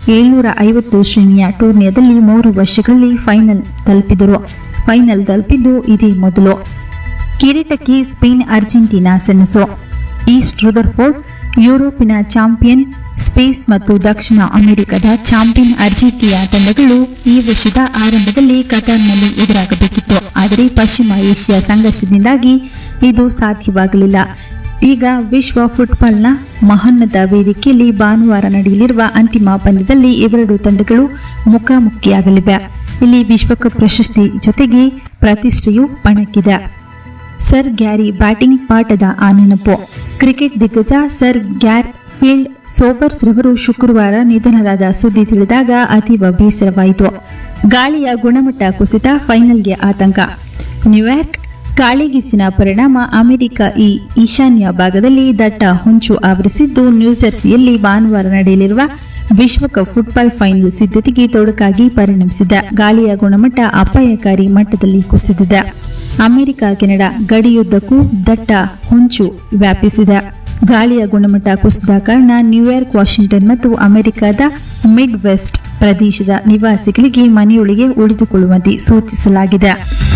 ಏಳ್ನೂರ ಐವತ್ತು ಶ್ರೇಣಿಯ ಟೂರ್ನಿಯಲ್ಲಿ ಮೂರು ವರ್ಷಗಳಲ್ಲಿ ಫೈನಲ್ ತಲುಪಿದರು ಫೈನಲ್ ತಲುಪಿದ್ದು ಇದೇ ಮೊದಲು ಕಿರೀಟಕ್ಕೆ ಸ್ಪೇನ್ ಅರ್ಜೆಂಟೀನಾ ಸೆಣಸು ಈಸ್ಟ್ ರುದರ್ಫೋರ್ಡ್ ಯುರೋಪಿನ ಚಾಂಪಿಯನ್ ಸ್ಪೇಸ್ ಮತ್ತು ದಕ್ಷಿಣ ಅಮೆರಿಕದ ಚಾಂಪಿಯನ್ ಅರ್ಜೆಂಟೀನಾ ತಂಡಗಳು ಈ ವರ್ಷದ ಆರಂಭದಲ್ಲಿ ಕತಾರ್ನಲ್ಲಿ ಎದುರಾಗಬೇಕಿತ್ತು ಆದರೆ ಪಶ್ಚಿಮ ಏಷ್ಯಾ ಸಂಘರ್ಷದಿಂದಾಗಿ ಇದು ಸಾಧ್ಯವಾಗಲಿಲ್ಲ ಈಗ ವಿಶ್ವ ಫುಟ್ಬಾಲ್ನ ಮಹೋನ್ನತ ವೇದಿಕೆಯಲ್ಲಿ ಭಾನುವಾರ ನಡೆಯಲಿರುವ ಅಂತಿಮ ಪಂದ್ಯದಲ್ಲಿ ಇವೆರಡು ತಂಡಗಳು ಮುಖಾಮುಖಿಯಾಗಲಿವೆ ಇಲ್ಲಿ ವಿಶ್ವಕಪ್ ಪ್ರಶಸ್ತಿ ಜೊತೆಗೆ ಪ್ರತಿಷ್ಠೆಯು ಪಣಕ್ಕಿದೆ ಸರ್ ಗ್ಯಾರಿ ಬ್ಯಾಟಿಂಗ್ ಪಾಠದ ಆ ನೆನಪು ಕ್ರಿಕೆಟ್ ದಿಗ್ಗಜ ಸರ್ ಗ್ಯಾರ್ ಫೀಲ್ಡ್ ಸೋಬರ್ಸ್ ರವರು ಶುಕ್ರವಾರ ನಿಧನರಾದ ಸುದ್ದಿ ತಿಳಿದಾಗ ಅತೀವ ಬೇಸರವಾಯಿತು ಗಾಳಿಯ ಗುಣಮಟ್ಟ ಕುಸಿತ ಫೈನಲ್ಗೆ ಆತಂಕ ನ್ಯೂಯಾರ್ಕ್ ಗಾಳಿಗಿಚ್ಚಿನ ಪರಿಣಾಮ ಅಮೆರಿಕ ಈ ಈಶಾನ್ಯ ಭಾಗದಲ್ಲಿ ದಟ್ಟ ಹೊಂಚು ಆವರಿಸಿದ್ದು ನ್ಯೂಜೆರ್ಸಿಯಲ್ಲಿ ಭಾನುವಾರ ನಡೆಯಲಿರುವ ವಿಶ್ವಕಪ್ ಫುಟ್ಬಾಲ್ ಫೈನಲ್ ಸಿದ್ಧತೆಗೆ ತೊಡಕಾಗಿ ಪರಿಣಮಿಸಿದೆ ಗಾಳಿಯ ಗುಣಮಟ್ಟ ಅಪಾಯಕಾರಿ ಮಟ್ಟದಲ್ಲಿ ಕುಸಿದಿದೆ ಅಮೆರಿಕ ಕೆನಡಾ ಗಡಿಯುದ್ದಕ್ಕೂ ದಟ್ಟ ಹೊಂಚು ವ್ಯಾಪಿಸಿದೆ ಗಾಳಿಯ ಗುಣಮಟ್ಟ ಕುಸಿದ ಕಾರಣ ನ್ಯೂಯಾರ್ಕ್ ವಾಷಿಂಗ್ಟನ್ ಮತ್ತು ಅಮೆರಿಕದ ಮಿಡ್ ವೆಸ್ಟ್ ಪ್ರದೇಶದ ನಿವಾಸಿಗಳಿಗೆ ಮನೆಯೊಳಗೆ ಉಳಿದುಕೊಳ್ಳುವಂತೆ ಸೂಚಿಸಲಾಗಿದೆ